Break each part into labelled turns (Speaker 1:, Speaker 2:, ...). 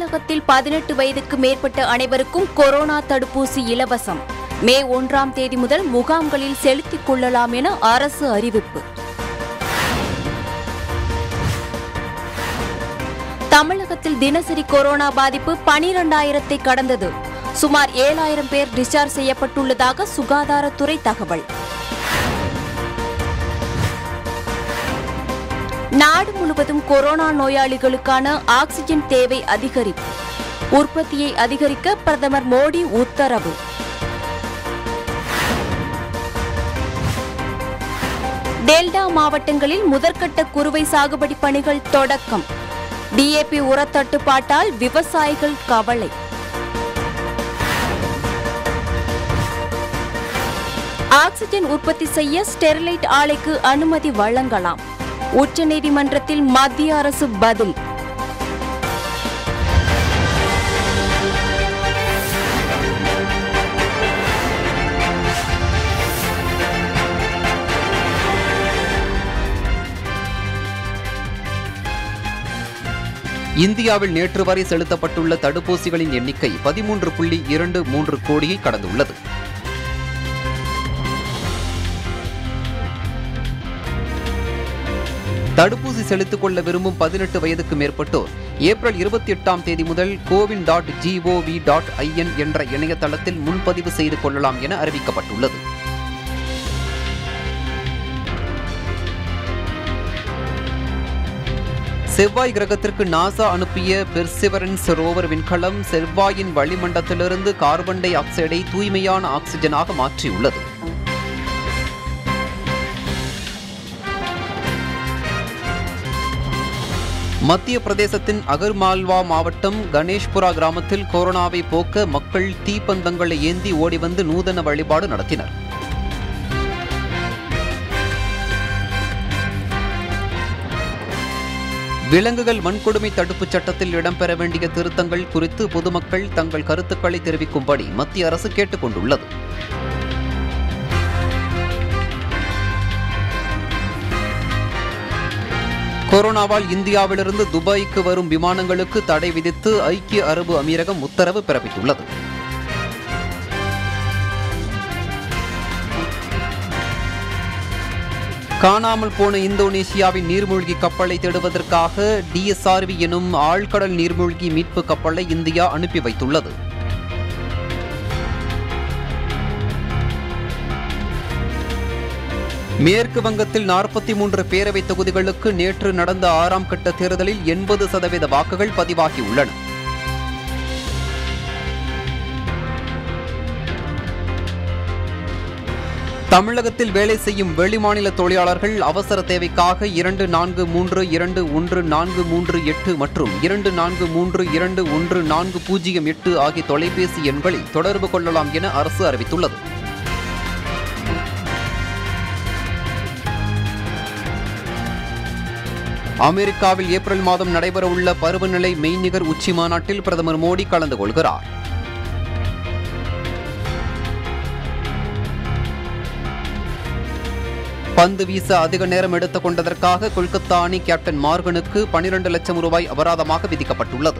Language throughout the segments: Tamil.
Speaker 1: தமிழகத்தில் பதினெட்டு வயதுக்கு மேற்பட்ட அனைவருக்கும் கொரோனா தடுப்பூசி இலவசம் மே ஒன்றாம் தேதி முதல் முகாம்களில் செலுத்திக் கொள்ளலாம் என அரசு அறிவிப்பு தமிழகத்தில் தினசரி கொரோனா பாதிப்பு பனிரெண்டாயிரத்தை கடந்தது சுமார் ஏழாயிரம் பேர் டிஸ்சார்ஜ் செய்யப்பட்டுள்ளதாக சுகாதாரத்துறை தகவல் நாடு முழுவதும் கொரோனா நோயாளிகளுக்கான ஆக்ஸிஜன் தேவை அதிகரிப்பு உற்பத்தியை அதிகரிக்க பிரதமர் மோடி உத்தரவு டெல்டா மாவட்டங்களில் முதற்கட்ட குறுவை சாகுபடி பணிகள் தொடக்கம் டிஏபி உரத்தட்டுப்பாட்டால் விவசாயிகள் கவலை ஆக்ஸிஜன் உற்பத்தி செய்ய ஸ்டெர்லைட் ஆலைக்கு அனுமதி வழங்கலாம் உச்சநீதிமன்றத்தில் மத்திய அரசு பதில்
Speaker 2: இந்தியாவில் நேற்று வரை செலுத்தப்பட்டுள்ள தடுப்பூசிகளின் எண்ணிக்கை பதிமூன்று புள்ளி இரண்டு மூன்று கோடியை கடந்துள்ளது தடுப்பூசி செலுத்திக் கொள்ள விரும்பும் பதினெட்டு வயதுக்கு மேற்பட்டோர் ஏப்ரல் இருபத்தி எட்டாம் தேதி முதல் CoWIN dot GOV dot IN என்ற இணையதளத்தில் முன்பதிவு செய்து கொள்ளலாம் என அறிவிக்கப்பட்டுள்ளது செவ்வாய் கிரகத்திற்கு நாசா அனுப்பிய பெர்சிவரன்ஸ் ரோவர் விண்கலம் செவ்வாயின் வளிமண்டலத்திலிருந்து கார்பன் டை ஆக்சைடை தூய்மையான ஆக்சிஜனாக மாற்றியுள்ளது மத்திய பிரதேசத்தின் அகர்மால்வா மாவட்டம் கணேஷ்புரா கிராமத்தில் கொரோனாவை போக்க மக்கள் தீப்பந்தங்களை ஏந்தி ஓடி வந்து நூதன வழிபாடு நடத்தினர் விலங்குகள் வன்கொடுமை தடுப்புச் சட்டத்தில் இடம்பெற வேண்டிய திருத்தங்கள் குறித்து பொதுமக்கள் தங்கள் கருத்துக்களை தெரிவிக்கும்படி மத்திய அரசு கேட்டுக் கொண்டுள்ளது கொரோனாவால் இந்தியாவிலிருந்து துபாய்க்கு வரும் விமானங்களுக்கு தடை விதித்து ஐக்கிய அரபு அமீரகம் உத்தரவு பிறப்பித்துள்ளது காணாமல் போன இந்தோனேசியாவின் நீர்மூழ்கி கப்பலை தேடுவதற்காக டிஎஸ்ஆர்வி எனும் ஆழ்கடல் நீர்மூழ்கி மீட்பு கப்பலை இந்தியா அனுப்பி வைத்துள்ளது மேற்கு வங்கத்தில் நாற்பத்தி மூன்று பேரவை தொகுதிகளுக்கு நேற்று நடந்த ஆறாம் கட்ட தேர்தலில் எண்பது சதவீத வாக்குகள் பதிவாகியுள்ளன தமிழகத்தில் வேலை செய்யும் வெளிமாநில தொழிலாளர்கள் அவசர தேவைக்காக இரண்டு நான்கு மூன்று இரண்டு ஒன்று நான்கு மூன்று எட்டு மற்றும் இரண்டு நான்கு மூன்று இரண்டு ஒன்று நான்கு பூஜ்ஜியம் எட்டு ஆகிய தொலைபேசி எண்களில் தொடர்பு கொள்ளலாம் என அரசு அறிவித்துள்ளது அமெரிக்காவில் ஏப்ரல் மாதம் நடைபெறவுள்ள பருவநிலை மெய்நிகர் உச்சி மாநாட்டில் பிரதமர் மோடி கலந்து கொள்கிறார் பந்து வீச அதிக நேரம் எடுத்துக் கொண்டதற்காக கொல்கத்தா அணி கேப்டன் மார்கனுக்கு பனிரெண்டு லட்சம் ரூபாய் அபராதமாக விதிக்கப்பட்டுள்ளது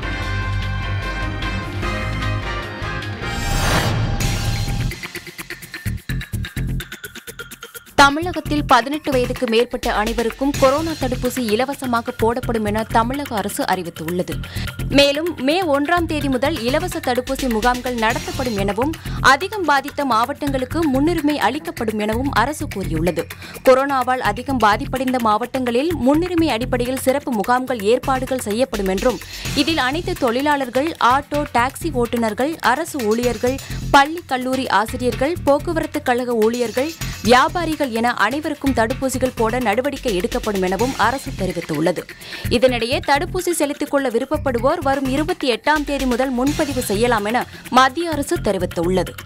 Speaker 1: தமிழகத்தில் பதினெட்டு வயதுக்கு மேற்பட்ட அனைவருக்கும் கொரோனா தடுப்பூசி இலவசமாக போடப்படும் என தமிழக அரசு அறிவித்துள்ளது மேலும் மே ஒன்றாம் தேதி முதல் இலவச தடுப்பூசி முகாம்கள் நடத்தப்படும் எனவும் அதிகம் பாதித்த மாவட்டங்களுக்கு முன்னுரிமை அளிக்கப்படும் எனவும் அரசு கூறியுள்ளது கொரோனாவால் அதிகம் பாதிப்படைந்த மாவட்டங்களில் முன்னுரிமை அடிப்படையில் சிறப்பு முகாம்கள் ஏற்பாடுகள் செய்யப்படும் என்றும் இதில் அனைத்து தொழிலாளர்கள் ஆட்டோ டாக்ஸி ஓட்டுநர்கள் அரசு ஊழியர்கள் பள்ளி கல்லூரி ஆசிரியர்கள் போக்குவரத்து கழக ஊழியர்கள் வியாபாரிகள் என அனைவருக்கும் தடுப்பூசிகள் போட நடவடிக்கை எடுக்கப்படும் எனவும் அரசு தெரிவித்துள்ளது இதனிடையே தடுப்பூசி செலுத்திக் கொள்ள விருப்பப்படுவோர் வரும் இருபத்தி எட்டாம் தேதி முதல் முன்பதிவு செய்யலாம் என மத்திய அரசு தெரிவித்துள்ளது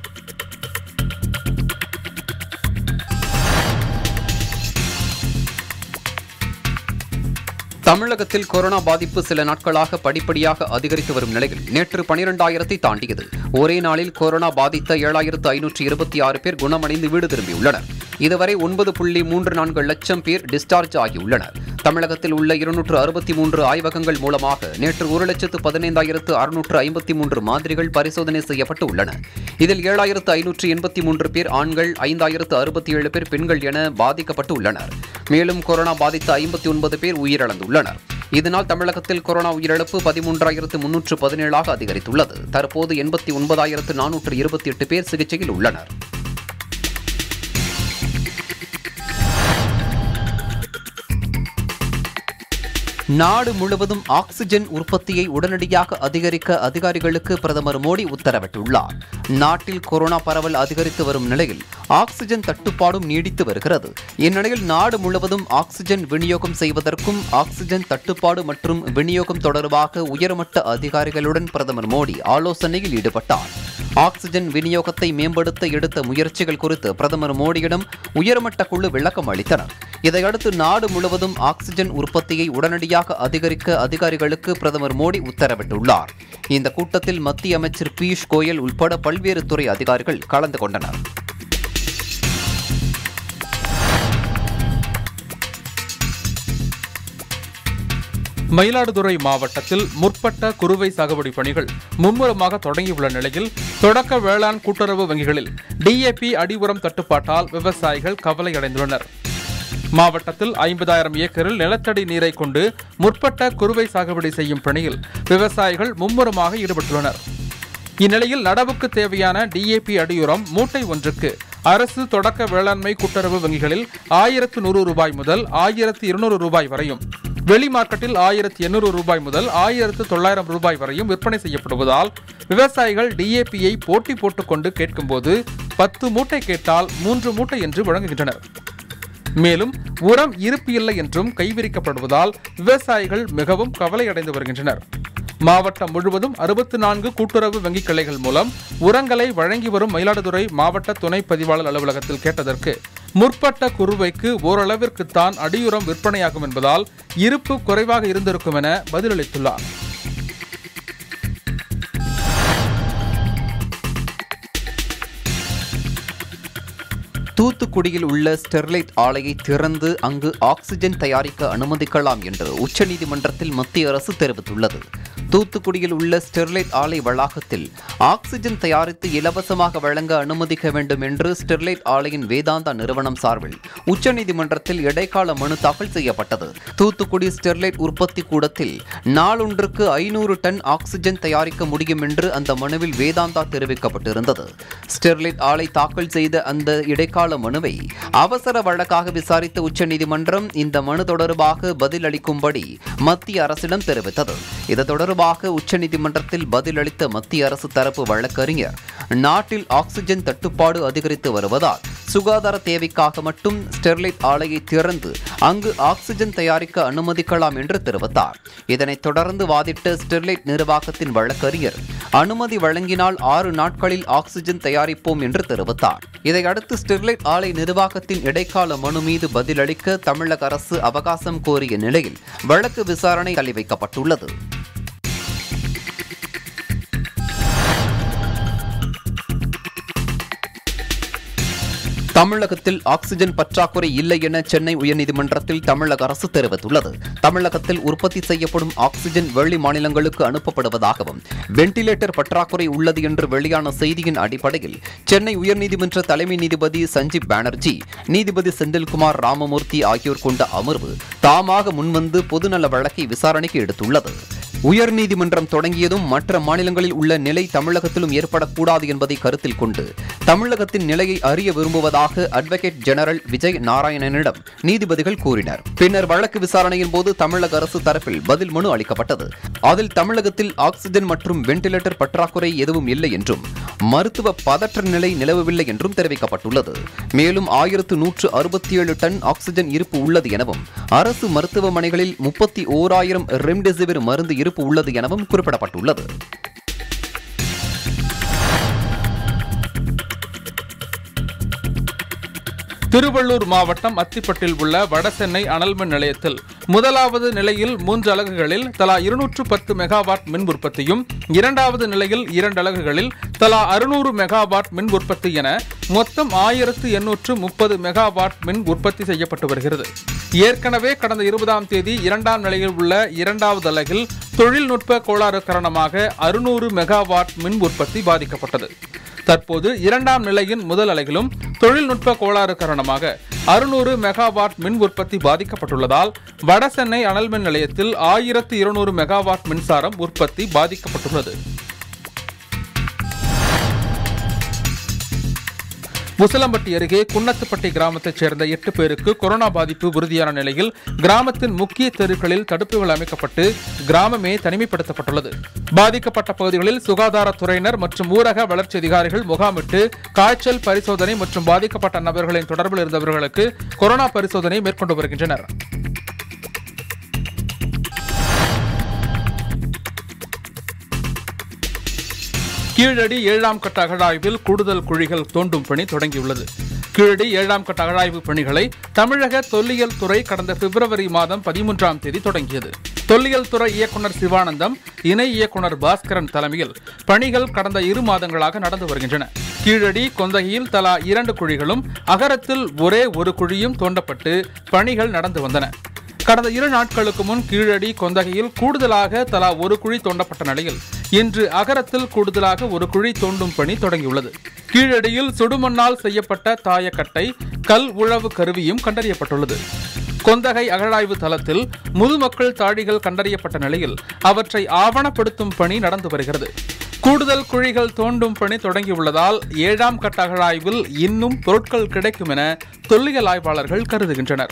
Speaker 2: தமிழகத்தில் கொரோனா பாதிப்பு சில நாட்களாக படிப்படியாக அதிகரித்து வரும் நிலையில் நேற்று பனிரெண்டாயிரத்தை தாண்டியது ஒரே நாளில் கொரோனா பாதித்த ஏழாயிரத்து ஐநூற்று இருபத்தி ஆறு பேர் குணமடைந்து வீடு திரும்பியுள்ளனர் இதுவரை ஒன்பது புள்ளி மூன்று நான்கு லட்சம் பேர் டிஸ்சார்ஜ் ஆகியுள்ளனர் தமிழகத்தில் உள்ள இருநூற்று அறுபத்தி மூன்று ஆய்வகங்கள் மூலமாக நேற்று ஒரு லட்சத்து பதினைந்தாயிரத்து அறுநூற்று ஐம்பத்தி மூன்று மாதிரிகள் பரிசோதனை செய்யப்பட்டு உள்ளன இதில் ஏழாயிரத்து ஐநூற்று எண்பத்தி மூன்று பேர் ஆண்கள் ஐந்தாயிரத்து அறுபத்தி ஏழு பேர் பெண்கள் என பாதிக்கப்பட்டு உள்ளனர் மேலும் கொரோனா பாதித்த ஐம்பத்தி ஒன்பது பேர் உயிரிழந்துள்ளனர் இதனால் தமிழகத்தில் கொரோனா உயிரிழப்பு பதிமூன்றாயிரத்து முன்னூற்று பதினேழாக அதிகரித்துள்ளது தற்போது எண்பத்தி ஒன்பதாயிரத்து நானூற்று இருபத்தி எட்டு பேர் சிகிச்சையில் உள்ளனர் நாடு முழுவதும் ஆக்ஸிஜன் உற்பத்தியை உடனடியாக அதிகரிக்க அதிகாரிகளுக்கு பிரதமர் மோடி உத்தரவிட்டுள்ளார் நாட்டில் கொரோனா பரவல் அதிகரித்து வரும் நிலையில் ஆக்ஸிஜன் தட்டுப்பாடும் நீடித்து வருகிறது இந்நிலையில் நாடு முழுவதும் ஆக்ஸிஜன் விநியோகம் செய்வதற்கும் ஆக்ஸிஜன் தட்டுப்பாடு மற்றும் விநியோகம் தொடர்பாக உயர்மட்ட அதிகாரிகளுடன் பிரதமர் மோடி ஆலோசனையில் ஈடுபட்டார் ஆக்ஸிஜன் விநியோகத்தை மேம்படுத்த எடுத்த முயற்சிகள் குறித்து பிரதமர் மோடியிடம் உயர்மட்ட குழு விளக்கம் அளித்தனர் இதையடுத்து நாடு முழுவதும் ஆக்ஸிஜன் உற்பத்தியை உடனடியாக அதிகரிக்க அதிகாரிகளுக்கு பிரதமர் மோடி உத்தரவிட்டுள்ளார் இந்த கூட்டத்தில் மத்திய அமைச்சர் பியூஷ் கோயல் உட்பட பல்வேறு துறை அதிகாரிகள் கலந்து கொண்டனர்
Speaker 3: மயிலாடுதுறை மாவட்டத்தில் முற்பட்ட குறுவை சாகுபடி பணிகள் மும்முரமாக தொடங்கியுள்ள நிலையில் தொடக்க வேளாண் கூட்டுறவு வங்கிகளில் டிஏபி அடி உரம் தட்டுப்பாட்டால் விவசாயிகள் கவலையடைந்துள்ளனர் மாவட்டத்தில் ஐம்பதாயிரம் ஏக்கரில் நிலத்தடி நீரை கொண்டு முற்பட்ட குறுவை சாகுபடி செய்யும் பணியில் விவசாயிகள் மும்முரமாக ஈடுபட்டுள்ளனர் இந்நிலையில் நடவுக்கு தேவையான டிஏபி அடியுரம் மூட்டை ஒன்றுக்கு அரசு தொடக்க வேளாண்மை கூட்டுறவு வங்கிகளில் ஆயிரத்து நூறு ரூபாய் முதல் ஆயிரத்து இருநூறு ரூபாய் வரையும் வெளி மார்க்கெட்டில் ஆயிரத்து எண்ணூறு ரூபாய் முதல் ஆயிரத்து தொள்ளாயிரம் ரூபாய் வரையும் விற்பனை செய்யப்படுவதால் விவசாயிகள் டிஏபியை போட்டி போட்டுக்கொண்டு கேட்கும்போது பத்து மூட்டை கேட்டால் மூன்று மூட்டை என்று வழங்குகின்றனர் மேலும் உரம் இருப்பு இல்லை என்றும் கைவிரிக்கப்படுவதால் விவசாயிகள் மிகவும் கவலையடைந்து வருகின்றனர் மாவட்டம் முழுவதும் அறுபத்தி நான்கு கூட்டுறவு வங்கி கிளைகள் மூலம் உரங்களை வழங்கி வரும் மயிலாடுதுறை மாவட்ட துணை பதிவாளர் அலுவலகத்தில் கேட்டதற்கு முற்பட்ட குறுவைக்கு ஓரளவிற்குத்தான் அடியுரம் விற்பனையாகும் என்பதால் இருப்பு குறைவாக இருந்திருக்கும் என பதிலளித்துள்ளார்
Speaker 2: தூத்துக்குடியில் உள்ள ஸ்டெர்லைட் ஆலையை திறந்து அங்கு ஆக்ஸிஜன் தயாரிக்க அனுமதிக்கலாம் என்று உச்சநீதிமன்றத்தில் மத்திய அரசு தெரிவித்துள்ளது தூத்துக்குடியில் உள்ள ஸ்டெர்லைட் ஆலை வளாகத்தில் ஆக்ஸிஜன் தயாரித்து இலவசமாக வழங்க அனுமதிக்க வேண்டும் என்று ஸ்டெர்லைட் ஆலையின் வேதாந்தா நிறுவனம் சார்பில் உச்சநீதிமன்றத்தில் இடைக்கால மனு தாக்கல் செய்யப்பட்டது தூத்துக்குடி ஸ்டெர்லைட் உற்பத்தி கூடத்தில் நாளொன்றுக்கு ஐநூறு டன் ஆக்ஸிஜன் தயாரிக்க முடியும் என்று அந்த மனுவில் வேதாந்தா தெரிவிக்கப்பட்டிருந்தது ஸ்டெர்லைட் ஆலை தாக்கல் செய்த அந்த இடைக்கால மனுவை அவசர வழக்காக விசாரித்த உச்சநீதிமன்றம் இந்த மனு தொடர்பாக பதிலளிக்கும்படி மத்திய அரசிடம் தெரிவித்தது இது தொடர்பாக உச்சநீதிமன்றத்தில் பதிலளித்த மத்திய அரசு தரப்பு வழக்கறிஞர் நாட்டில் ஆக்ஸிஜன் தட்டுப்பாடு அதிகரித்து வருவதால் சுகாதார தேவைக்காக மட்டும் ஸ்டெர்லைட் ஆலையை திறந்து அங்கு ஆக்ஸிஜன் தயாரிக்க அனுமதிக்கலாம் என்று தெரிவித்தார் இதனைத் தொடர்ந்து வாதிட்ட ஸ்டெர்லைட் நிர்வாகத்தின் வழக்கறிஞர் அனுமதி வழங்கினால் ஆறு நாட்களில் ஆக்ஸிஜன் தயாரிப்போம் என்று தெரிவித்தார் இதையடுத்து ஸ்டெர்லைட் ஆலை நிர்வாகத்தின் இடைக்கால மனு மீது பதிலளிக்க தமிழக அரசு அவகாசம் கோரிய நிலையில் வழக்கு விசாரணை தள்ளி வைக்கப்பட்டுள்ளது தமிழகத்தில் ஆக்ஸிஜன் பற்றாக்குறை இல்லை என சென்னை உயர்நீதிமன்றத்தில் தமிழக அரசு தெரிவித்துள்ளது தமிழகத்தில் உற்பத்தி செய்யப்படும் ஆக்ஸிஜன் வெளி மாநிலங்களுக்கு அனுப்பப்படுவதாகவும் வெண்டிலேட்டர் பற்றாக்குறை உள்ளது என்று வெளியான செய்தியின் அடிப்படையில் சென்னை உயர்நீதிமன்ற தலைமை நீதிபதி சஞ்சீப் பானர்ஜி நீதிபதி செந்தில்குமார் ராமமூர்த்தி ஆகியோர் கொண்ட அமர்வு தாமாக முன்வந்து பொதுநல வழக்கை விசாரணைக்கு எடுத்துள்ளது உயர்நீதிமன்றம் தொடங்கியதும் மற்ற மாநிலங்களில் உள்ள நிலை தமிழகத்திலும் ஏற்படக்கூடாது என்பதை கருத்தில் கொண்டு தமிழகத்தின் நிலையை அறிய விரும்புவதாக அட்வொகேட் ஜெனரல் விஜய் நாராயணனிடம் நீதிபதிகள் கூறினர் பின்னர் வழக்கு விசாரணையின் போது தமிழக அரசு தரப்பில் பதில் மனு அளிக்கப்பட்டது அதில் தமிழகத்தில் ஆக்ஸிஜன் மற்றும் வெண்டிலேட்டர் பற்றாக்குறை எதுவும் இல்லை என்றும் மருத்துவ பதற்ற நிலை நிலவவில்லை என்றும் தெரிவிக்கப்பட்டுள்ளது மேலும் ஆயிரத்து நூற்று அறுபத்தி ஏழு டன் ஆக்ஸிஜன் இருப்பு உள்ளது எனவும் அரசு மருத்துவமனைகளில் முப்பத்தி ஓராயிரம் ரெம்டெசிவிர் மருந்து இருப்பு உள்ளது எனவும் குறிப்பிடப்பட்டுள்ளது
Speaker 3: திருவள்ளூர் மாவட்டம் அத்திப்பட்டில் உள்ள வடசென்னை அனல்மின் நிலையத்தில் முதலாவது நிலையில் மூன்று அலகுகளில் தலா இருநூற்று பத்து மெகாவாட் மின் உற்பத்தியும் இரண்டாவது நிலையில் இரண்டு அலகுகளில் தலா அறுநூறு மெகாவாட் மின் உற்பத்தி என மொத்தம் ஆயிரத்து எண்ணூற்று முப்பது மெகாவாட் மின் உற்பத்தி செய்யப்பட்டு வருகிறது ஏற்கனவே கடந்த இருபதாம் தேதி இரண்டாம் நிலையில் உள்ள இரண்டாவது அலகில் தொழில்நுட்ப கோளாறு காரணமாக அறுநூறு மெகாவாட் மின் உற்பத்தி பாதிக்கப்பட்டது தற்போது இரண்டாம் நிலையின் முதல் அலையிலும் தொழில்நுட்ப கோளாறு காரணமாக அறுநூறு மெகாவாட் மின் உற்பத்தி பாதிக்கப்பட்டுள்ளதால் வடசென்னை அனல்மின் நிலையத்தில் ஆயிரத்து இருநூறு மெகாவாட் மின்சாரம் உற்பத்தி பாதிக்கப்பட்டுள்ளது முசலம்பட்டி அருகே குன்னத்துப்பட்டி கிராமத்தைச் சேர்ந்த எட்டு பேருக்கு கொரோனா பாதிப்பு உறுதியான நிலையில் கிராமத்தின் முக்கிய தெருக்களில் தடுப்புகள் அமைக்கப்பட்டு கிராமமே தனிமைப்படுத்தப்பட்டுள்ளது பாதிக்கப்பட்ட பகுதிகளில் சுகாதாரத்துறையினர் மற்றும் ஊரக வளர்ச்சி அதிகாரிகள் முகாமிட்டு காய்ச்சல் பரிசோதனை மற்றும் பாதிக்கப்பட்ட நபர்களின் தொடர்பில் இருந்தவர்களுக்கு கொரோனா பரிசோதனை மேற்கொண்டு வருகின்றனர் கீழடி ஏழாம் கட்ட அகழாய்வில் கூடுதல் குழிகள் தோண்டும் பணி தொடங்கியுள்ளது கீழடி ஏழாம் கட்ட அகழாய்வு பணிகளை தமிழக தொல்லியல் துறை கடந்த பிப்ரவரி மாதம் பதிமூன்றாம் தேதி தொடங்கியது தொல்லியல் துறை இயக்குனர் சிவானந்தம் இணை இயக்குனர் பாஸ்கரன் தலைமையில் பணிகள் கடந்த இரு மாதங்களாக நடந்து வருகின்றன கீழடி கொந்தகையில் தலா இரண்டு குழிகளும் அகரத்தில் ஒரே ஒரு குழியும் தோண்டப்பட்டு பணிகள் நடந்து வந்தன கடந்த இரு நாட்களுக்கு முன் கீழடி கொந்தகையில் கூடுதலாக தலா ஒரு குழி தோண்டப்பட்ட நிலையில் இன்று அகரத்தில் கூடுதலாக ஒரு குழி தோண்டும் பணி தொடங்கியுள்ளது கீழடியில் சுடுமண்ணால் செய்யப்பட்ட தாயக்கட்டை கல் உழவு கருவியும் கண்டறியப்பட்டுள்ளது கொந்தகை அகழாய்வு தளத்தில் முதுமக்கள் தாழிகள் கண்டறியப்பட்ட நிலையில் அவற்றை ஆவணப்படுத்தும் பணி நடந்து வருகிறது கூடுதல் குழிகள் தோண்டும் பணி தொடங்கியுள்ளதால் ஏழாம் கட்ட அகழாய்வில் இன்னும் பொருட்கள் கிடைக்கும் என தொல்லியல் ஆய்வாளர்கள் கருதுகின்றனர்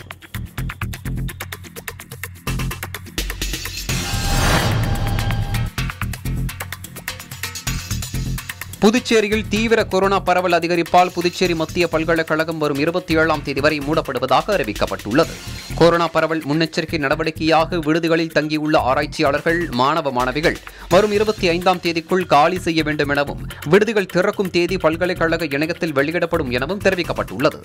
Speaker 2: புதுச்சேரியில் தீவிர கொரோனா பரவல் அதிகரிப்பால் புதுச்சேரி மத்திய பல்கலைக்கழகம் வரும் இருபத்தி ஏழாம் தேதி வரை மூடப்படுவதாக அறிவிக்கப்பட்டுள்ளது கொரோனா பரவல் முன்னெச்சரிக்கை நடவடிக்கையாக விடுதிகளில் தங்கியுள்ள ஆராய்ச்சியாளர்கள் மாணவ மாணவிகள் வரும் இருபத்தி ஐந்தாம் தேதிக்குள் காலி செய்ய வேண்டும் எனவும் விடுதிகள் திறக்கும் தேதி பல்கலைக்கழக இணையத்தில் வெளியிடப்படும் எனவும் தெரிவிக்கப்பட்டுள்ளது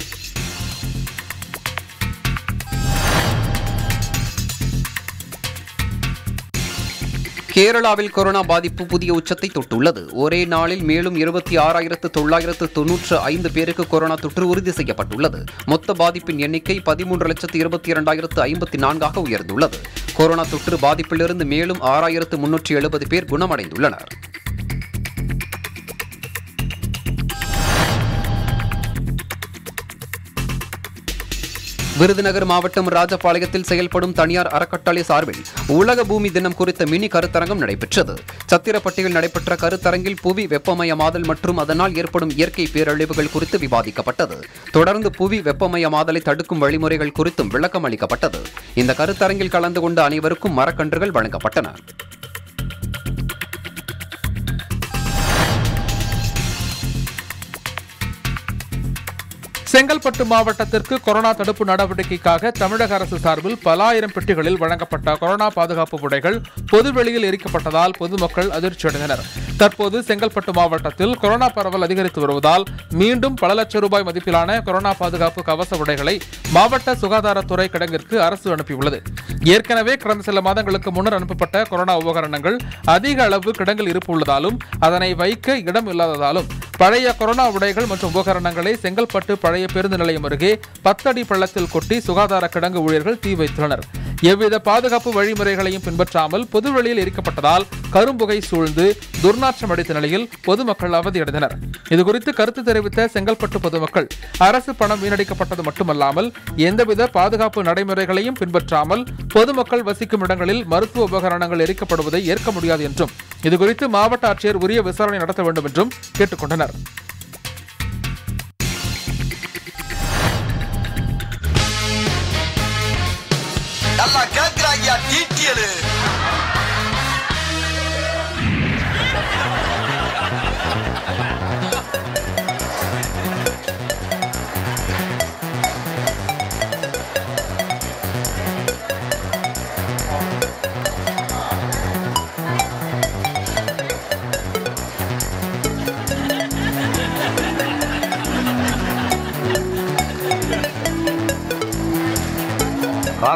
Speaker 2: கேரளாவில் கொரோனா பாதிப்பு புதிய உச்சத்தை தொட்டுள்ளது ஒரே நாளில் மேலும் இருபத்தி ஆறாயிரத்து தொள்ளாயிரத்து தொன்னூற்று ஐந்து பேருக்கு கொரோனா தொற்று உறுதி செய்யப்பட்டுள்ளது மொத்த பாதிப்பின் எண்ணிக்கை பதிமூன்று லட்சத்து இருபத்தி இரண்டாயிரத்து ஐம்பத்தி நான்காக உயர்ந்துள்ளது கொரோனா தொற்று பாதிப்பிலிருந்து மேலும் ஆறாயிரத்து முன்னூற்றி எழுபது பேர் குணமடைந்துள்ளனர் விருதுநகர் மாவட்டம் ராஜபாளையத்தில் செயல்படும் தனியார் அறக்கட்டளை சார்பில் உலக பூமி தினம் குறித்த மினி கருத்தரங்கம் நடைபெற்றது சத்திரப்பட்டியில் நடைபெற்ற கருத்தரங்கில் புவி வெப்பமயமாதல் மற்றும் அதனால் ஏற்படும் இயற்கை பேரழிவுகள் குறித்து விவாதிக்கப்பட்டது தொடர்ந்து புவி வெப்பமயமாதலை தடுக்கும் வழிமுறைகள் குறித்தும் விளக்கம் அளிக்கப்பட்டது இந்த கருத்தரங்கில் கலந்து கொண்ட அனைவருக்கும் மரக்கன்றுகள் வழங்கப்பட்டன
Speaker 3: செங்கல்பட்டு மாவட்டத்திற்கு கொரோனா தடுப்பு நடவடிக்கைக்காக தமிழக அரசு சார்பில் பல ஆயிரம் பெட்டிகளில் வழங்கப்பட்ட கொரோனா பாதுகாப்பு உடைகள் பொதுவெளியில் எரிக்கப்பட்டதால் பொதுமக்கள் அதிர்ச்சியடைந்தனர் தற்போது செங்கல்பட்டு மாவட்டத்தில் கொரோனா பரவல் அதிகரித்து வருவதால் மீண்டும் பல லட்சம் ரூபாய் மதிப்பிலான கொரோனா பாதுகாப்பு கவச உடைகளை மாவட்ட சுகாதாரத்துறை கிடங்கிற்கு அரசு அனுப்பியுள்ளது ஏற்கனவே கடந்த சில மாதங்களுக்கு முன்னர் அனுப்பப்பட்ட கொரோனா உபகரணங்கள் அதிக அளவு கிடங்கில் இருப்பு உள்ளதாலும் அதனை வைக்க இடம் இல்லாததாலும் பழைய கொரோனா உடைகள் மற்றும் உபகரணங்களை செங்கல்பட்டு பழைய பேருந்து நிலையம் அருகே பத்தடி பள்ளத்தில் கொட்டி சுகாதார கிடங்கு ஊழியர்கள் தீ வைத்துள்ளனர் எவ்வித பாதுகாப்பு வழிமுறைகளையும் பின்பற்றாமல் பொதுவெளியில் எரிக்கப்பட்டதால் கரும்புகை சூழ்ந்து துர்நாற்றம் அடித்த நிலையில் பொதுமக்கள் அவதியடைந்தனர் இதுகுறித்து கருத்து தெரிவித்த செங்கல்பட்டு பொதுமக்கள் அரசு பணம் வீணடிக்கப்பட்டது மட்டுமல்லாமல் எந்தவித பாதுகாப்பு நடைமுறைகளையும் பின்பற்றாமல் பொதுமக்கள் வசிக்கும் இடங்களில் மருத்துவ உபகரணங்கள் எரிக்கப்படுவதை ஏற்க முடியாது என்றும் இதுகுறித்து மாவட்ட ஆட்சியர் உரிய விசாரணை நடத்த வேண்டும் என்றும் கேட்டுக்கொண்டனர்
Speaker 4: நல்லா கேக்குறாங்க டீட்டியலு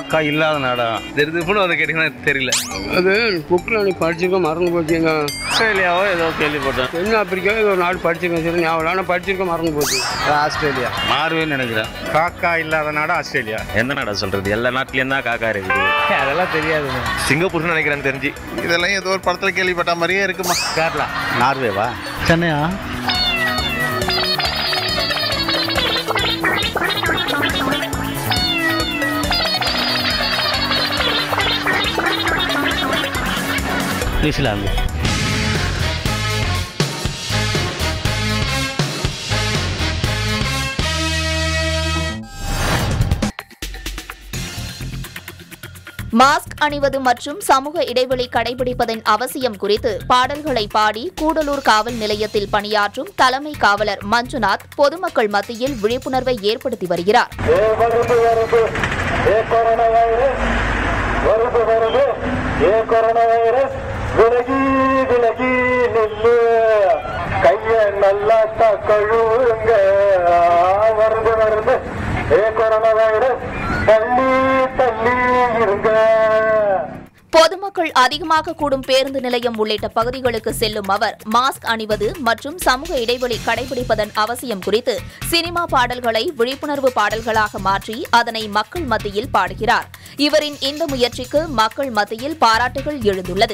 Speaker 5: காக்கா இல்லாத நாடா தெரிதுப்புன்னு அதை கேட்டீங்கன்னா தெரியல
Speaker 6: அது புக்கில் நீ படிச்சிருக்கோம் மறந்து போச்சுங்க
Speaker 5: ஆஸ்திரேலியாவோ ஏதோ கேள்விப்பட்டேன்
Speaker 6: தென் ஆப்பிரிக்கா ஏதோ ஒரு நாடு படிச்சிருக்கேன் சரி ஞாபகம் ஆனால் படிச்சிருக்கோம் மறந்து போச்சு
Speaker 5: ஆஸ்திரேலியா மாறுவேன்னு நினைக்கிறேன்
Speaker 7: காக்கா இல்லாத நாடு ஆஸ்திரேலியா
Speaker 5: எந்த நாடா சொல்றது எல்லா நாட்டிலயும் தான் காக்கா இருக்குது
Speaker 7: அதெல்லாம் தெரியாதுங்க
Speaker 5: சிங்கப்பூர்னு நினைக்கிறேன் தெரிஞ்சு
Speaker 7: இதெல்லாம் ஏதோ ஒரு படத்துல கேள்விப்பட்ட மாதிரியே இருக்குமா
Speaker 5: கேரளா
Speaker 7: நார்வேவா
Speaker 5: சென்னையா நியூசிலாந்து
Speaker 8: மாஸ்க் அணிவது மற்றும் சமூக இடைவெளி கடைபிடிப்பதன் அவசியம் குறித்து பாடல்களை பாடி கூடலூர் காவல் நிலையத்தில் பணியாற்றும் தலைமை காவலர் மஞ்சுநாத் பொதுமக்கள் மத்தியில் விழிப்புணர்வை ஏற்படுத்தி வருகிறார்
Speaker 9: கைய நல்லா கழுவுங்க வருது வருது ஏ கொரோனா வைரஸ் தள்ளி தள்ளி இருங்க
Speaker 8: பொதுமக்கள் அதிகமாக கூடும் பேருந்து நிலையம் உள்ளிட்ட பகுதிகளுக்கு செல்லும் அவர் மாஸ்க் அணிவது மற்றும் சமூக இடைவெளி கடைபிடிப்பதன் அவசியம் குறித்து சினிமா பாடல்களை விழிப்புணர்வு பாடல்களாக மாற்றி அதனை மக்கள் மத்தியில் பாடுகிறார் இவரின் இந்த முயற்சிக்கு மக்கள் மத்தியில் பாராட்டுகள் எழுந்துள்ளது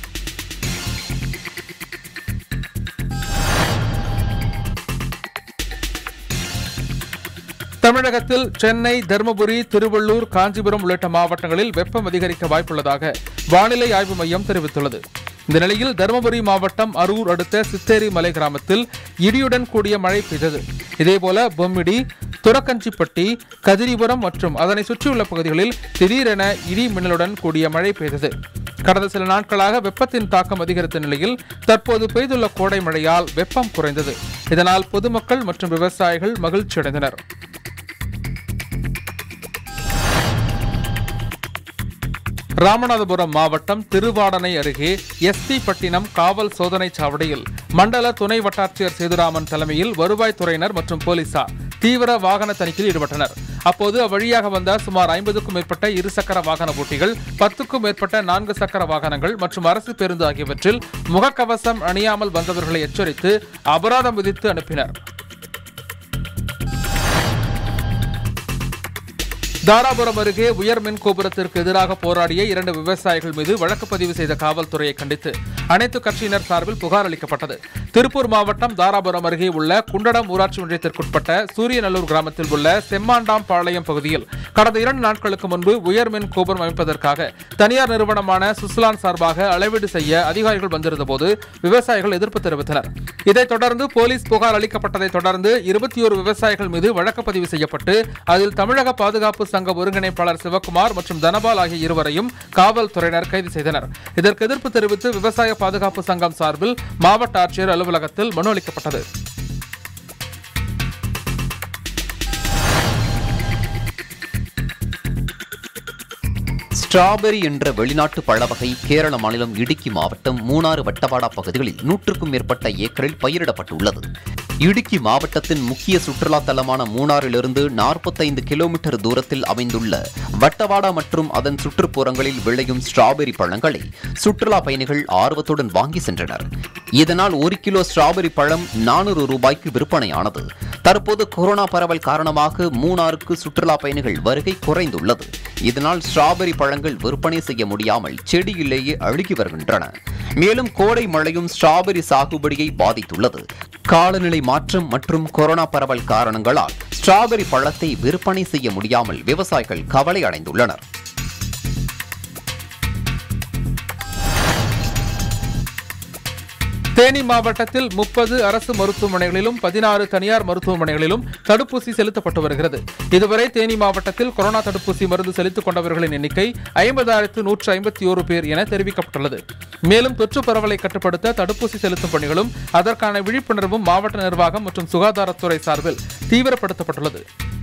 Speaker 3: தமிழகத்தில் சென்னை தருமபுரி திருவள்ளூர் காஞ்சிபுரம் உள்ளிட்ட மாவட்டங்களில் வெப்பம் அதிகரிக்க வாய்ப்புள்ளதாக வானிலை ஆய்வு மையம் தெரிவித்துள்ளது இந்த நிலையில் தருமபுரி மாவட்டம் அரூர் அடுத்த சித்தேரி மலை கிராமத்தில் இடியுடன் கூடிய மழை பெய்தது இதேபோல பொம்மிடி துரக்கஞ்சிப்பட்டி கதிரிபுரம் மற்றும் அதனை சுற்றியுள்ள பகுதிகளில் திடீரென இடி மின்னலுடன் கூடிய மழை பெய்தது கடந்த சில நாட்களாக வெப்பத்தின் தாக்கம் அதிகரித்த நிலையில் தற்போது பெய்துள்ள கோடை மழையால் வெப்பம் குறைந்தது இதனால் பொதுமக்கள் மற்றும் விவசாயிகள் மகிழ்ச்சியடைந்தனர் ராமநாதபுரம் மாவட்டம் திருவாடனை அருகே எஸ்பி பட்டினம் காவல் சோதனை சாவடியில் மண்டல துணை வட்டாட்சியர் சேதுராமன் தலைமையில் வருவாய்த்துறையினர் மற்றும் போலீசார் தீவிர வாகன தணிக்கையில் ஈடுபட்டனர் அப்போது அவ்வழியாக வந்த சுமார் ஐம்பதுக்கும் மேற்பட்ட இருசக்கர வாகன ஓட்டிகள் பத்துக்கும் மேற்பட்ட நான்கு சக்கர வாகனங்கள் மற்றும் அரசு பேருந்து ஆகியவற்றில் முகக்கவசம் அணியாமல் வந்தவர்களை எச்சரித்து அபராதம் விதித்து அனுப்பினர் தாராபுரம் அருகே உயர் மின் கோபுரத்திற்கு எதிராக போராடிய இரண்டு விவசாயிகள் மீது வழக்கு பதிவு செய்த காவல்துறையை கண்டித்து அனைத்து கட்சியினர் சார்பில் புகார் அளிக்கப்பட்டது திருப்பூர் மாவட்டம் தாராபுரம் அருகே உள்ள குண்டடம் ஊராட்சி ஒன்றியத்திற்குட்பட்ட சூரியநல்லூர் கிராமத்தில் உள்ள செம்மாண்டாம் பாளையம் பகுதியில் கடந்த இரண்டு நாட்களுக்கு முன்பு உயர் மின் கோபுரம் அமைப்பதற்காக தனியார் நிறுவனமான சுஸ்லான் சார்பாக அளவீடு செய்ய அதிகாரிகள் வந்திருந்தபோது விவசாயிகள் எதிர்ப்பு தெரிவித்தனர் இதைத் தொடர்ந்து போலீஸ் புகார் அளிக்கப்பட்டதைத் தொடர்ந்து இருபத்தி ஒரு விவசாயிகள் மீது வழக்கு பதிவு செய்யப்பட்டு அதில் தமிழக பாதுகாப்பு சங்க ஒருங்கிணைப்பாளர் சிவக்குமார் மற்றும் தனபால் ஆகிய இருவரையும் காவல்துறையினர் கைது செய்தனர் இதற்கு எதிர்ப்பு தெரிவித்து விவசாய பாதுகாப்பு சங்கம் சார்பில் மாவட்ட ஆட்சியர் அலுவலகத்தில் மனு அளிக்கப்பட்டது
Speaker 2: ஸ்ட்ராபெரி என்ற வெளிநாட்டு பழவகை கேரள மாநிலம் இடுக்கி மாவட்டம் மூணாறு வட்டவாடா பகுதிகளில் நூற்றுக்கும் மேற்பட்ட ஏக்கரில் பயிரிடப்பட்டுள்ளது இடுக்கி மாவட்டத்தின் முக்கிய சுற்றுலா தலமான மூணாறிலிருந்து நாற்பத்தைந்து கிலோமீட்டர் தூரத்தில் அமைந்துள்ள வட்டவாடா மற்றும் அதன் சுற்றுப்புறங்களில் விளையும் ஸ்ட்ராபெரி பழங்களை சுற்றுலா பயணிகள் ஆர்வத்துடன் வாங்கி சென்றனர் இதனால் ஒரு கிலோ ஸ்ட்ராபெரி பழம் நானூறு ரூபாய்க்கு விற்பனையானது தற்போது கொரோனா பரவல் காரணமாக மூணாருக்கு சுற்றுலா பயணிகள் வருகை குறைந்துள்ளது இதனால் ஸ்ட்ராபெரி பழங்கள் விற்பனை செய்ய முடியாமல் செடியிலேயே அழுகி வருகின்றன மேலும் கோடை மழையும் ஸ்ட்ராபெரி சாகுபடியை பாதித்துள்ளது காலநிலை மாற்றம் மற்றும் கொரோனா பரவல் காரணங்களால் ஸ்ட்ராபெரி பழத்தை விற்பனை செய்ய முடியாமல் விவசாயிகள் கவலை அடைந்துள்ளனர்
Speaker 3: தேனி மாவட்டத்தில் முப்பது அரசு மருத்துவமனைகளிலும் பதினாறு தனியார் மருத்துவமனைகளிலும் தடுப்பூசி செலுத்தப்பட்டு வருகிறது இதுவரை தேனி மாவட்டத்தில் கொரோனா தடுப்பூசி மருந்து செலுத்திக் கொண்டவர்களின் எண்ணிக்கை ஐம்பதாயிரத்து நூற்று ஐம்பத்தி ஓரு பேர் என தெரிவிக்கப்பட்டுள்ளது மேலும் தொற்று பரவலை கட்டுப்படுத்த தடுப்பூசி செலுத்தும் பணிகளும் அதற்கான விழிப்புணர்வும் மாவட்ட நிர்வாகம் மற்றும் சுகாதாரத்துறை சார்பில் தீவிரப்படுத்தப்பட்டுள்ளது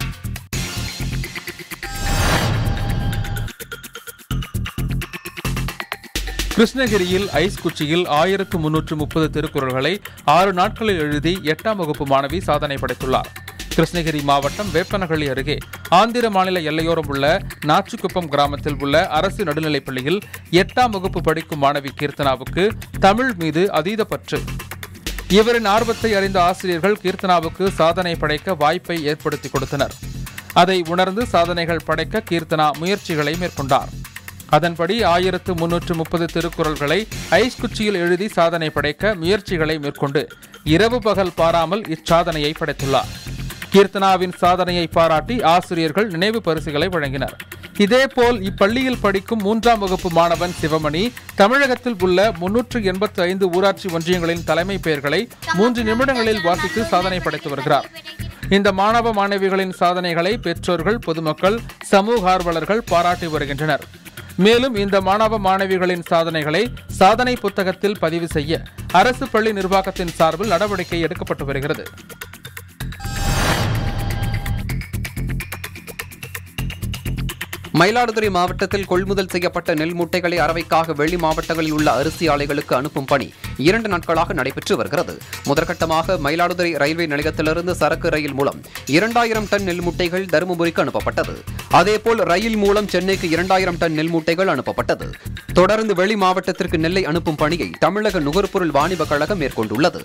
Speaker 3: கிருஷ்ணகிரியில் ஐஸ் குச்சியில் ஆயிரத்து முன்னூற்று முப்பது திருக்குறள்களை ஆறு நாட்களில் எழுதி எட்டாம் வகுப்பு மாணவி சாதனை படைத்துள்ளார் கிருஷ்ணகிரி மாவட்டம் வேப்பனஹள்ளி அருகே ஆந்திர மாநில எல்லையோரம் உள்ள நாச்சிக்குப்பம் கிராமத்தில் உள்ள அரசு நடுநிலைப் பள்ளியில் எட்டாம் வகுப்பு படிக்கும் மாணவி கீர்த்தனாவுக்கு தமிழ் மீது அதீத பற்று இவரின் ஆர்வத்தை அறிந்த ஆசிரியர்கள் கீர்த்தனாவுக்கு சாதனை படைக்க வாய்ப்பை ஏற்படுத்தி கொடுத்தனர் அதை உணர்ந்து சாதனைகள் படைக்க கீர்த்தனா முயற்சிகளை மேற்கொண்டார் அதன்படி ஆயிரத்து முன்னூற்று முப்பது திருக்குறள்களை ஐஸ் குச்சியில் எழுதி சாதனை படைக்க முயற்சிகளை மேற்கொண்டு இரவு பகல் பாராமல் இச்சாதனையை படைத்துள்ளார் கீர்த்தனாவின் சாதனையை பாராட்டி ஆசிரியர்கள் நினைவு பரிசுகளை வழங்கினர் இதேபோல் இப்பள்ளியில் படிக்கும் மூன்றாம் வகுப்பு மாணவன் சிவமணி தமிழகத்தில் உள்ள முன்னூற்று எண்பத்தி ஐந்து ஊராட்சி ஒன்றியங்களின் தலைமை பெயர்களை மூன்று நிமிடங்களில் வாசித்து சாதனை படைத்து வருகிறார் இந்த மாணவ மாணவிகளின் சாதனைகளை பெற்றோர்கள் பொதுமக்கள் சமூக ஆர்வலர்கள் பாராட்டி வருகின்றனர் மேலும் இந்த மாணவ மாணவிகளின் சாதனைகளை சாதனை புத்தகத்தில் பதிவு செய்ய அரசு பள்ளி நிர்வாகத்தின் சார்பில் நடவடிக்கை எடுக்கப்பட்டு வருகிறது
Speaker 2: மயிலாடுதுறை மாவட்டத்தில் கொள்முதல் செய்யப்பட்ட நெல் மூட்டைகளை அரவைக்காக வெளி மாவட்டங்களில் உள்ள அரிசி ஆலைகளுக்கு அனுப்பும் பணி இரண்டு நாட்களாக நடைபெற்று வருகிறது முதற்கட்டமாக மயிலாடுதுறை ரயில்வே நிலையத்திலிருந்து சரக்கு ரயில் மூலம் இரண்டாயிரம் டன் நெல் மூட்டைகள் தருமபுரிக்கு அனுப்பப்பட்டது அதேபோல் ரயில் மூலம் சென்னைக்கு இரண்டாயிரம் டன் நெல் மூட்டைகள் அனுப்பப்பட்டது தொடர்ந்து வெளி மாவட்டத்திற்கு நெல்லை அனுப்பும் பணியை தமிழக நுகர்பொருள் வாணிப கழகம் மேற்கொண்டுள்ளது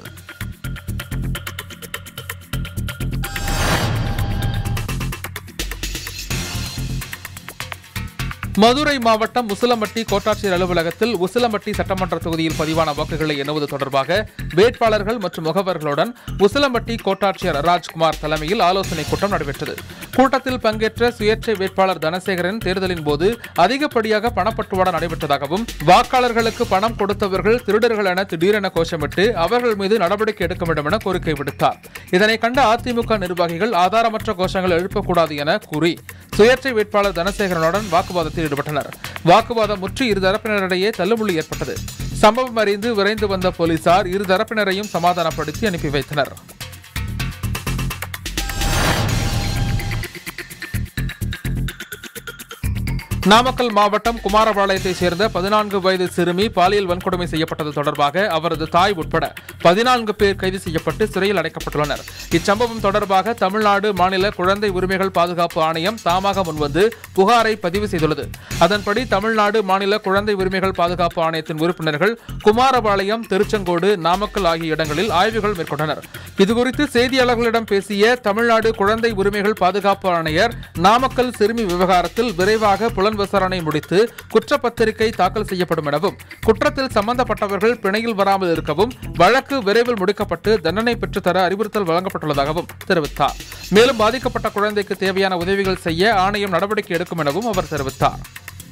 Speaker 3: மதுரை மாவட்டம் உசிலம்பட்டி கோட்டாட்சியர் அலுவலகத்தில் உசிலம்பட்டி சட்டமன்ற தொகுதியில் பதிவான வாக்குகளை எண்ணுவது தொடர்பாக வேட்பாளர்கள் மற்றும் முகவர்களுடன் உசிலம்பட்டி கோட்டாட்சியர் ராஜ்குமார் தலைமையில் ஆலோசனை கூட்டம் நடைபெற்றது கூட்டத்தில் பங்கேற்ற சுயேட்சை வேட்பாளர் தனசேகரன் தேர்தலின் போது அதிகப்படியாக பணப்பட்டுவாடா நடைபெற்றதாகவும் வாக்காளர்களுக்கு பணம் கொடுத்தவர்கள் திருடர்கள் என திடீரென கோஷமிட்டு அவர்கள் மீது நடவடிக்கை எடுக்க வேண்டும் என கோரிக்கை விடுத்தார் இதனை கண்ட அதிமுக நிர்வாகிகள் ஆதாரமற்ற கோஷங்கள் எழுப்பக்கூடாது என கூறி சுயேட்சை வேட்பாளர் தனசேகரனுடன் வாக்குவாதத்தில் ஈடுபட்டனர் வாக்குவாதம் முற்றி இரு தரப்பினரிடையே தள்ளுமுள்ளி ஏற்பட்டது சம்பவம் அறிந்து விரைந்து வந்த போலீசார் இரு தரப்பினரையும் சமாதானப்படுத்தி அனுப்பி வைத்தனர் நாமக்கல் மாவட்டம் குமாரபாளையத்தைச் சேர்ந்த பதினான்கு வயது சிறுமி பாலியல் வன்கொடுமை செய்யப்பட்டது தொடர்பாக அவரது தாய் உட்பட பதினான்கு பேர் கைது செய்யப்பட்டு சிறையில் அடைக்கப்பட்டுள்ளனர் இச்சம்பவம் தொடர்பாக தமிழ்நாடு மாநில குழந்தை உரிமைகள் பாதுகாப்பு ஆணையம் தாமாக முன்வந்து புகாரை பதிவு செய்துள்ளது அதன்படி தமிழ்நாடு மாநில குழந்தை உரிமைகள் பாதுகாப்பு ஆணையத்தின் உறுப்பினர்கள் குமாரபாளையம் திருச்செங்கோடு நாமக்கல் ஆகிய இடங்களில் ஆய்வுகள் மேற்கொண்டனர் இதுகுறித்து செய்தியாளர்களிடம் பேசிய தமிழ்நாடு குழந்தை உரிமைகள் பாதுகாப்பு ஆணையர் நாமக்கல் சிறுமி விவகாரத்தில் விரைவாக புலன் விசாரணை முடித்து குற்றப்பத்திரிகை தாக்கல் செய்யப்படும் எனவும் குற்றத்தில் சம்பந்தப்பட்டவர்கள் பிணையில் வராமல் இருக்கவும் வழக்கு விரைவில் முடிக்கப்பட்டு தண்டனை பெற்றுத்தர அறிவுறுத்தல் வழங்கப்பட்டுள்ளதாகவும் தெரிவித்தார் மேலும் பாதிக்கப்பட்ட குழந்தைக்கு தேவையான உதவிகள் செய்ய ஆணையம் நடவடிக்கை எடுக்கும் எனவும் அவர் தெரிவித்தார்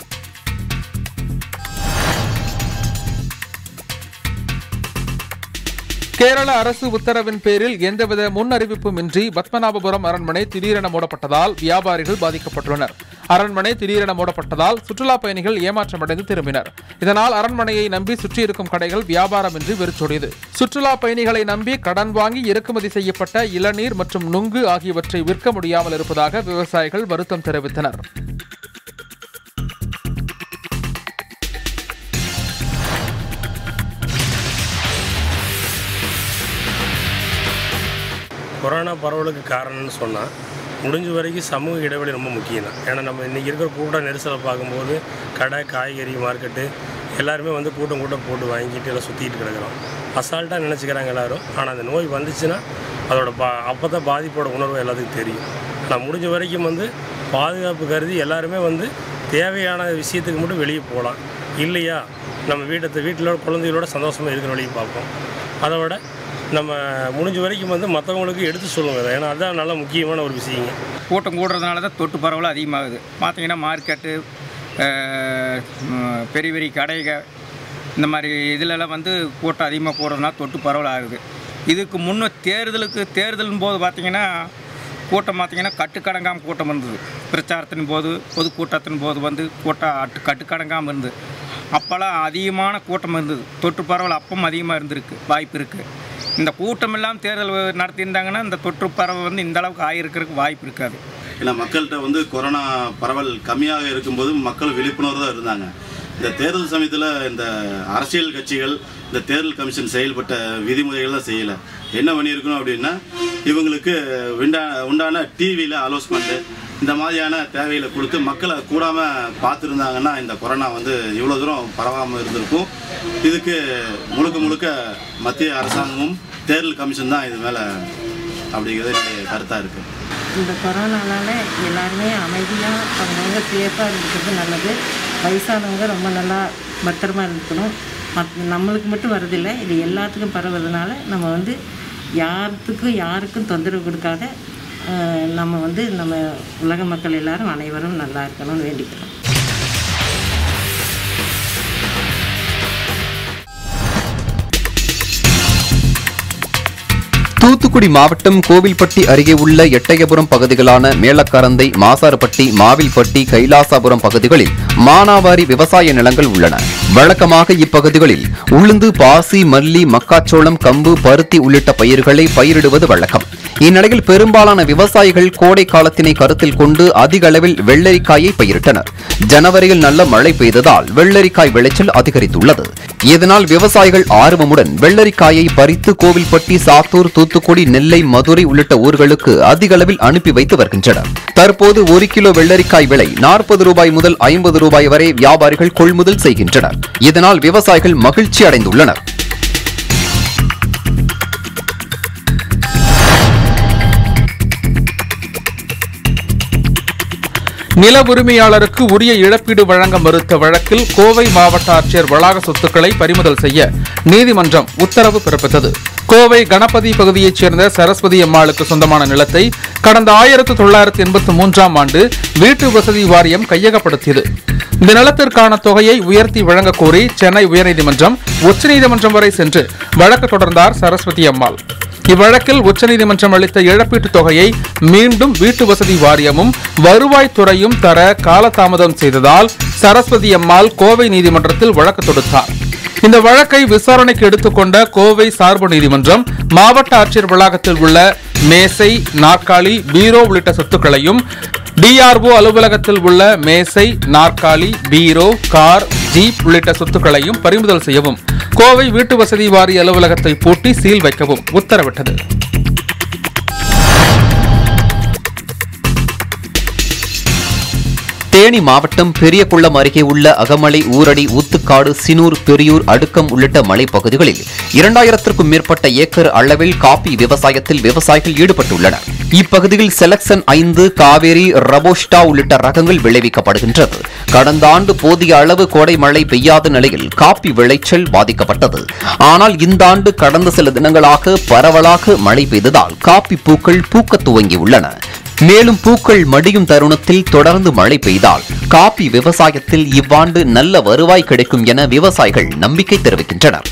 Speaker 3: கேரள அரசு உத்தரவின் பேரில் எந்தவித முன் அறிவிப்புமின்றி பத்மநாபபுரம் அரண்மனை திடீரென மூடப்பட்டதால் வியாபாரிகள் பாதிக்கப்பட்டுள்ளனர் அரண்மனை திடீரென மூடப்பட்டதால் சுற்றுலா பயணிகள் ஏமாற்றமடைந்து திரும்பினர் இதனால் அரண்மனையை நம்பி சுற்றியிருக்கும் கடைகள் வியாபாரமின்றி வெறிச்சோடியது சுற்றுலா பயணிகளை நம்பி கடன் வாங்கி இறக்குமதி செய்யப்பட்ட இளநீர் மற்றும் நுங்கு ஆகியவற்றை விற்க முடியாமல் இருப்பதாக விவசாயிகள் வருத்தம் தெரிவித்தனர்
Speaker 10: கொரோனா பரவலுக்கு காரணம்னு சொன்னால் முடிஞ்ச வரைக்கும் சமூக இடைவெளி ரொம்ப முக்கியம் தான் ஏன்னா நம்ம இன்றைக்கி இருக்கிற கூட்ட நெரிசலை பார்க்கும்போது கடை காய்கறி மார்க்கெட்டு எல்லாருமே வந்து கூட்டம் கூட்டம் போட்டு வாங்கிட்டு எல்லாம் சுற்றிட்டு கிடக்குறோம் அசால்ட்டாக நினச்சிக்கிறாங்க எல்லாரும் ஆனால் அந்த நோய் வந்துச்சுன்னா அதோட பா அப்போ தான் பாதிப்போட உணர்வு எல்லாத்துக்கும் தெரியும் ஆனால் முடிஞ்ச வரைக்கும் வந்து பாதுகாப்பு கருதி எல்லாருமே வந்து தேவையான விஷயத்துக்கு மட்டும் வெளியே போகலாம் இல்லையா நம்ம வீட்டை வீட்டிலோட குழந்தைகளோட சந்தோஷமாக இருக்கிற வழியை பார்ப்போம் அதை விட நம்ம முடிஞ்ச வரைக்கும் வந்து மற்றவங்களுக்கு எடுத்து சொல்லுங்க அதை. ஏன்னா அதுதான் நல்ல முக்கியமான ஒரு விஷயங்க
Speaker 11: கூட்டம் கூடுறதுனால தான் தொட்டு பரவல் அதிகமாகுது பார்த்தீங்கன்னா மார்க்கெட்டு அஹ், ம், பெரிய பெரிய கடைகள் இந்த மாதிரி இதிலெல்லாம் வந்து கூட்டம் அதிகமாக கூடுறதுனால தொட்டு பரவல் ஆகுது இதுக்கு முன்ன தேர்தலுக்கு தேர்தலின் போது பார்த்தீங்கன்னா கூட்டம் பார்த்தீங்கன்னா கட்டுக்கடங்காமல் கூட்டம் இருந்தது பிரச்சாரத்தின் போது பொதுக்கூட்டத்தின் போது வந்து கூட்டம் அட்டு கட்டுக்கடங்காமல் இருந்தது அப்போல்லாம் அதிகமான கூட்டம் இருந்தது தொற்று பரவல் அப்பவும் அதிகமாக இருந்திருக்கு வாய்ப்பு இருக்குது இந்த கூட்டம் இல்லாமல் தேர்தல் நடத்தியிருந்தாங்கன்னா இந்த தொற்று பரவல் வந்து இந்த அளவுக்கு ஆகிருக்கிறதுக்கு வாய்ப்பு இருக்காது
Speaker 12: ஏன்னா மக்கள்கிட்ட வந்து கொரோனா பரவல் கம்மியாக இருக்கும்போது மக்கள் விழிப்புணர்வு தான் இருந்தாங்க இந்த தேர்தல் சமயத்தில் இந்த அரசியல் கட்சிகள் இந்த தேர்தல் கமிஷன் செயல்பட்ட விதிமுறைகள்லாம் செய்யலை என்ன பண்ணியிருக்கணும் அப்படின்னா இவங்களுக்கு உண்டா உண்டான டிவியில் அலோஸ்மெண்ட்டு இந்த மாதிரியான தேவைகளை கொடுத்து மக்களை கூடாமல் பார்த்துருந்தாங்கன்னா இந்த கொரோனா வந்து இவ்வளோ தூரம் பரவாமல் இருந்திருக்கும் இதுக்கு முழுக்க முழுக்க மத்திய அரசாங்கமும் தேர்தல் கமிஷன் தான் இது மேலே அப்படிங்கிறது என்னுடைய கருத்தாக இருக்குது
Speaker 13: இந்த கொரோனானால எல்லாருமே அமைதியாக அவங்கவுங்க சேஃபாக இருக்கிறது நல்லது வயசானவங்க ரொம்ப நல்லா பத்திரமா இருக்கணும் மத் நம்மளுக்கு மட்டும் வரதில்லை இது எல்லாத்துக்கும் பரவுறதுனால நம்ம வந்து யாருக்கும் யாருக்கும் தொந்தரவு கொடுக்காத அஹ், நம்ம வந்து நம்ம உலக மக்கள் எல்லாரும் அனைவரும் நல்லா இருக்கணும்னு வேண்டிக்கிறோம்
Speaker 2: தூத்துக்குடி மாவட்டம் கோவில்பட்டி அருகே உள்ள எட்டயபுரம் பகுதிகளான மேலக்கரந்தை மாசாறுபட்டி மாவில்பட்டி கைலாசாபுரம் பகுதிகளில் மானாவாரி விவசாய நிலங்கள் உள்ளன வழக்கமாக இப்பகுதிகளில் உளுந்து பாசி மல்லி மக்காச்சோளம் கம்பு பருத்தி உள்ளிட்ட பயிர்களை பயிரிடுவது வழக்கம் இந்நிலையில் பெரும்பாலான விவசாயிகள் கோடை காலத்தினை கருத்தில் கொண்டு அதிக அளவில் வெள்ளரிக்காயை பயிரிட்டனர் ஜனவரியில் நல்ல மழை பெய்ததால் வெள்ளரிக்காய் விளைச்சல் அதிகரித்துள்ளது இதனால் விவசாயிகள் ஆர்வமுடன் வெள்ளரிக்காயை பறித்து கோவில்பட்டி சாத்தூர் தூத்துக்குடி நெல்லை மதுரை உள்ளிட்ட ஊர்களுக்கு அதிக அளவில் அனுப்பி வைத்து வருகின்றனர் தற்போது ஒரு கிலோ வெள்ளரிக்காய் விலை நாற்பது ரூபாய் முதல் ஐம்பது ரூபாய் வரை வியாபாரிகள் கொள்முதல் செய்கின்றனர் இதனால் விவசாயிகள் மகிழ்ச்சி அடைந்துள்ளனர்
Speaker 3: நில உரிமையாளருக்கு உரிய இழப்பீடு வழங்க மறுத்த வழக்கில் கோவை மாவட்ட ஆட்சியர் வளாக சொத்துக்களை பறிமுதல் செய்ய நீதிமன்றம் உத்தரவு பிறப்பித்தது கோவை கணபதி பகுதியைச் சேர்ந்த சரஸ்வதி அம்மாளுக்கு சொந்தமான நிலத்தை கடந்த ஆயிரத்து தொள்ளாயிரத்து எண்பத்தி மூன்றாம் ஆண்டு வீட்டு வசதி வாரியம் கையகப்படுத்தியது இந்த நிலத்திற்கான தொகையை உயர்த்தி வழங்கக் கோரி சென்னை உயர்நீதிமன்றம் உச்சநீதிமன்றம் வரை சென்று வழக்கு தொடர்ந்தார் சரஸ்வதி அம்மாள் இவ்வழக்கில் உச்சநீதிமன்றம் அளித்த இழப்பீட்டுத் தொகையை மீண்டும் வீட்டு வசதி வாரியமும் வருவாய்த்துறையும் தர காலதாமதம் செய்ததால் சரஸ்வதி அம்மாள் கோவை நீதிமன்றத்தில் வழக்கு தொடுத்தார் இந்த வழக்கை விசாரணைக்கு எடுத்துக்கொண்ட கோவை சார்பு நீதிமன்றம் மாவட்ட ஆட்சியர் வளாகத்தில் உள்ள மேசை நாற்காலி பீரோ உள்ளிட்ட சொத்துக்களையும் டிஆர்ஓ அலுவலகத்தில் உள்ள மேசை நாற்காலி பீரோ கார் ஜீப் உள்ளிட்ட சொத்துக்களையும் பறிமுதல் செய்யவும் கோவை வீட்டு வசதி வாரிய அலுவலகத்தை பூட்டி சீல் வைக்கவும் உத்தரவிட்டது
Speaker 2: தேனி மாவட்டம் பெரியகுளம் அருகே உள்ள அகமலை ஊரடி ஊத்துக்காடு சினூர் பெரியூர் அடுக்கம் உள்ளிட்ட மலைப்பகுதிகளில் இரண்டாயிரத்திற்கும் மேற்பட்ட ஏக்கர் அளவில் காபி விவசாயத்தில் விவசாயிகள் ஈடுபட்டுள்ளனர் இப்பகுதியில் செலக்சன் ஐந்து காவேரி ரபோஸ்டா உள்ளிட்ட ரகங்கள் விளைவிக்கப்படுகின்றது கடந்த ஆண்டு போதிய அளவு கோடை மழை பெய்யாத நிலையில் காப்பி விளைச்சல் பாதிக்கப்பட்டது ஆனால் இந்த ஆண்டு கடந்த சில தினங்களாக பரவலாக மழை பெய்ததால் காப்பி பூக்கள் பூக்கத் துவங்கியுள்ளன மேலும் பூக்கள் மடியும் தருணத்தில் தொடர்ந்து மழை பெய்தால் காபி விவசாயத்தில் இவ்வாண்டு நல்ல வருவாய் கிடைக்கும் என விவசாயிகள் நம்பிக்கை தெரிவிக்கின்றனர்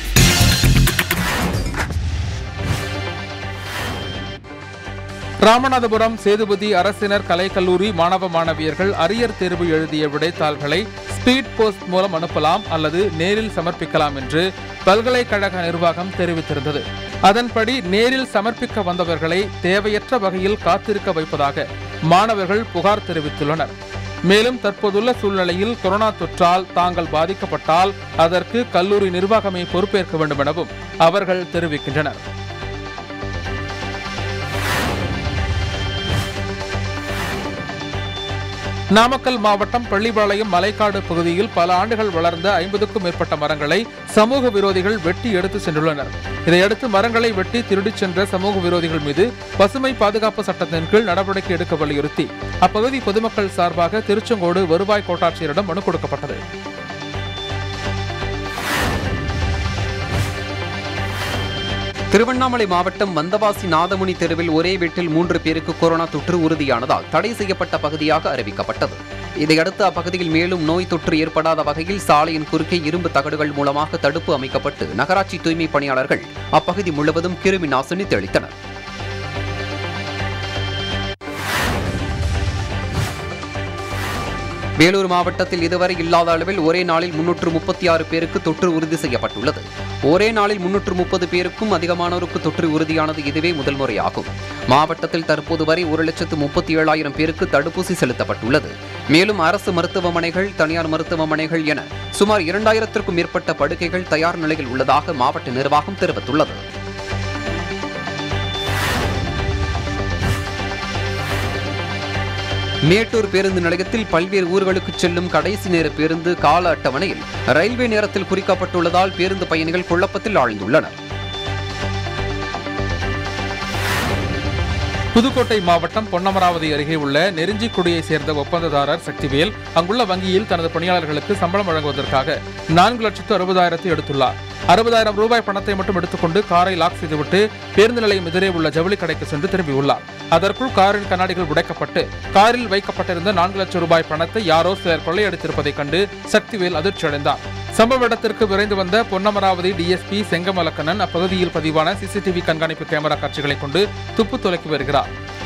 Speaker 3: ராமநாதபுரம் சேதுபதி அரசினர் கலைக்கல்லூரி மாணவ மாணவியர்கள் அரியர் தேர்வு எழுதிய விடைத்தாள்களை ஸ்பீட் போஸ்ட் மூலம் அனுப்பலாம் அல்லது நேரில் சமர்ப்பிக்கலாம் என்று பல்கலைக்கழக நிர்வாகம் தெரிவித்திருந்தது அதன்படி நேரில் சமர்ப்பிக்க வந்தவர்களை தேவையற்ற வகையில் காத்திருக்க வைப்பதாக மாணவர்கள் புகார் தெரிவித்துள்ளனர் மேலும் தற்போதுள்ள சூழ்நிலையில் கொரோனா தொற்றால் தாங்கள் பாதிக்கப்பட்டால் அதற்கு கல்லூரி நிர்வாகமே பொறுப்பேற்க வேண்டும் எனவும் அவர்கள் தெரிவிக்கின்றனர் நாமக்கல் மாவட்டம் பள்ளிப்பாளையம் மலைக்காடு பகுதியில் பல ஆண்டுகள் வளர்ந்த ஐம்பதுக்கும் மேற்பட்ட மரங்களை சமூக விரோதிகள் வெட்டி எடுத்து சென்றுள்ளனர் இதையடுத்து மரங்களை வெட்டி திருடிச் சென்ற சமூக விரோதிகள் மீது பசுமை பாதுகாப்பு சட்டத்தின் கீழ் நடவடிக்கை எடுக்க வலியுறுத்தி அப்பகுதி பொதுமக்கள் சார்பாக திருச்செங்கோடு வருவாய் கோட்டாட்சியரிடம் மனு கொடுக்கப்பட்டது
Speaker 2: திருவண்ணாமலை மாவட்டம் வந்தவாசி நாதமுனி தெருவில் ஒரே வீட்டில் மூன்று பேருக்கு கொரோனா தொற்று உறுதியானதால் தடை செய்யப்பட்ட பகுதியாக அறிவிக்கப்பட்டது இதையடுத்து அப்பகுதியில் மேலும் நோய் தொற்று ஏற்படாத வகையில் சாலையின் குறுக்கே இரும்பு தகடுகள் மூலமாக தடுப்பு அமைக்கப்பட்டு நகராட்சி தூய்மை பணியாளர்கள் அப்பகுதி முழுவதும் கிருமி நாசினி தெளித்தனர் வேலூர் மாவட்டத்தில் இதுவரை இல்லாத அளவில் ஒரே நாளில் முன்னூற்று முப்பத்தி ஆறு பேருக்கு தொற்று உறுதி செய்யப்பட்டுள்ளது ஒரே நாளில் முன்னூற்று முப்பது பேருக்கும் அதிகமானோருக்கு தொற்று உறுதியானது இதுவே முதல் முறையாகும் மாவட்டத்தில் தற்போது வரை ஒரு லட்சத்து முப்பத்தி ஏழாயிரம் பேருக்கு தடுப்பூசி செலுத்தப்பட்டுள்ளது மேலும் அரசு மருத்துவமனைகள் தனியார் மருத்துவமனைகள் என சுமார் இரண்டாயிரத்திற்கும் மேற்பட்ட படுக்கைகள் தயார் நிலையில் உள்ளதாக மாவட்ட நிர்வாகம் தெரிவித்துள்ளது மேட்டூர் பேருந்து நிலையத்தில் பல்வேறு ஊர்களுக்கு செல்லும் கடைசி நேர பேருந்து கால அட்டவணையில் ரயில்வே நேரத்தில் குறிக்கப்பட்டுள்ளதால் பேருந்து பயணிகள் குழப்பத்தில் ஆழ்ந்துள்ளனர்
Speaker 3: புதுக்கோட்டை மாவட்டம் பொன்னமராவதி அருகே உள்ள நெருஞ்சிக்குடியை சேர்ந்த ஒப்பந்ததாரர் சக்திவேல் அங்குள்ள வங்கியில் தனது பணியாளர்களுக்கு சம்பளம் வழங்குவதற்காக நான்கு லட்சத்து அறுபதாயிரத்தை எடுத்துள்ளார் அறுபதாயிரம் ரூபாய் பணத்தை மட்டும் எடுத்துக்கொண்டு காரை லாக் செய்துவிட்டு பேருந்து நிலையம் எதிரே உள்ள ஜவுளி கடைக்கு சென்று திரும்பியுள்ளார் அதற்குள் காரின் கண்ணாடிகள் உடைக்கப்பட்டு காரில் வைக்கப்பட்டிருந்த நான்கு லட்சம் ரூபாய் பணத்தை யாரோ சிலர் கொள்ளையடித்திருப்பதைக் கண்டு சக்திவேல் அதிர்ச்சியடைந்தார் சம்பவ இடத்திற்கு விரைந்து வந்த பொன்னமராவதி டிஎஸ்பி செங்கமலக்கண்ணன் அப்பகுதியில் பதிவான சிசிடிவி கண்காணிப்பு கேமரா காட்சிகளை கொண்டு துப்பு துலக்கி வருகிறார்